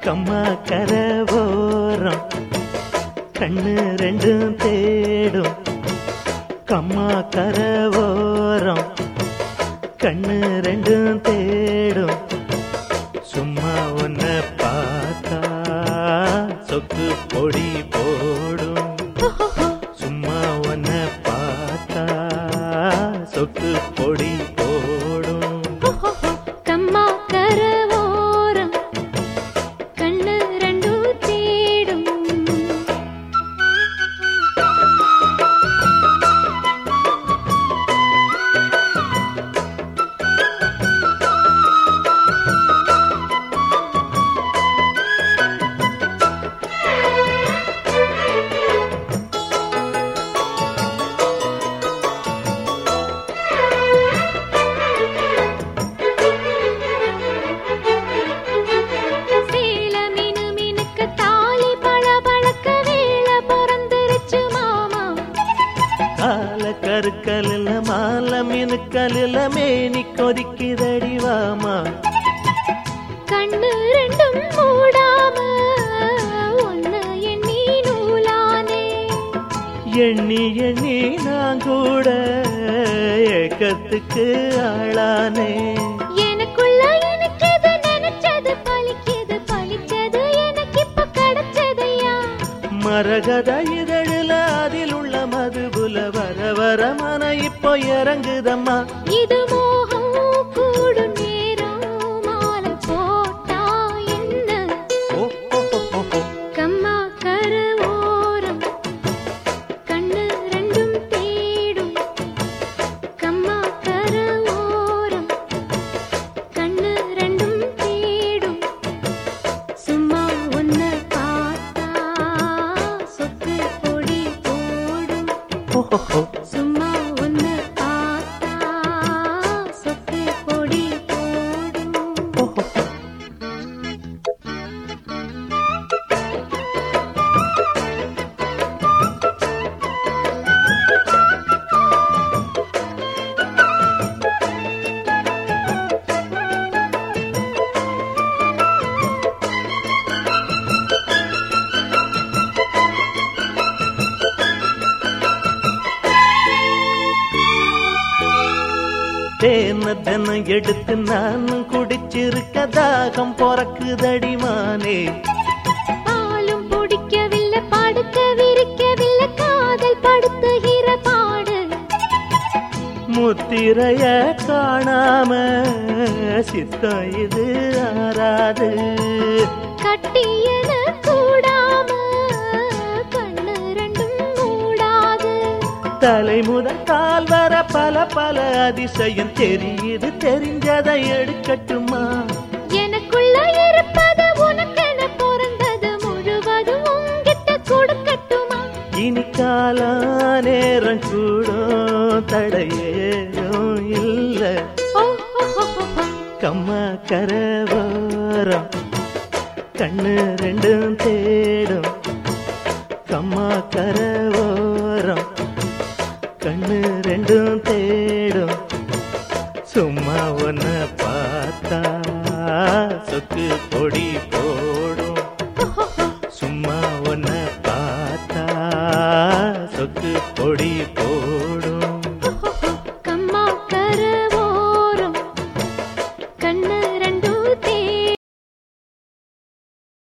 கம்மா கரவோரம் கண்ணு ரெண்டும் தேடும் கம்மா கரவோரம் கண்ணு ரெண்டும் தேடும் சும்மா ஒன்ன பார்த்தா சொக்கு பொடி போடும் சும்மா ஒன்ன பார்த்தா சொக்கு பொடி போடும் கம்மா கரவோரம் கண்ணு ரெண்டும் தேடும் சேல மீனு மீனுக்க தாலி பழ பழக்க வேள பிறந்துருச்சு மாமா கால கருக்கலில் மால மினுக்கலில் மேனி கொதிக்குதடி வாமா கண்ணு ரெண்டும் மூடாம ஒன்னு எண்ணி நூலானே எண்ணி எண்ணி நான் கூட ஏக்கத்துக்கு ஆளானே எனக்குள்ள எனக்கெது நினைச்சது பலிக்குது பலிச்சது எனக்கு இப்ப கிடைச்சதையா மரகத இதழில் அதில் உள்ள மதுபுல வர வர மன இப்போ இறங்குதம்மா இது மோகம் கூடும் நேரம் மாலை போட்டா என்ன ஓ, ஓ, ஓ, ஓ, ஓ. கம்மா கரவோரம் கண்ணு ரெண்டும் தேடும் கம்மா கரவோரம் கண்ணு ரெண்டும் தேடும் சும்மா ஒன்ன பார்த்தா சொக்கு பொடி போடும் ஓ, ஓ, ஓ. சும்மா ஒன்ன பார்த்தா சொக்கு பொடி போடும் ஓ, ஓ, ஓ. தேன தனம் எடுத்து நானும் குடிச்சிருக்க தாகம் பொறக்குதடிமானே பாலும் பிடிக்கவில்லை படுக்க விரிக்கவில்லை காதல் படுத்துகிற பாடு முத்திரைய காணாம சித்தம் இது ஆறாது கட்டியன கூடாம கண்ணு ரெண்டும் மூடாது தலை முதல் கால் வர பல பல அதிசயம் தெரியுது தெரிஞ்சதை எடுக்கட்டுமா எனக்குள்ள இருப்பது உனக்கென பிறந்தது முழுவதும் உங்கிட்ட கொடுக்கட்டுமா இனி காலா நேரம் கூடும் தடையேதும் இல்ல ஓ ஹோ, ஹோ, ஹோ, ஹோ. கம்மா கரவோரம் கண்ணு ரெண்டும் தேடும் கம்மா கரவோரம் கண்ணு ரெண்டும் தேடும் சும்மா ஒன்ன பார்த்தா சொக்கு பொடி போடும் சும்மா ஒன்ன பார்த்தா சொக்கு பொடி போடும்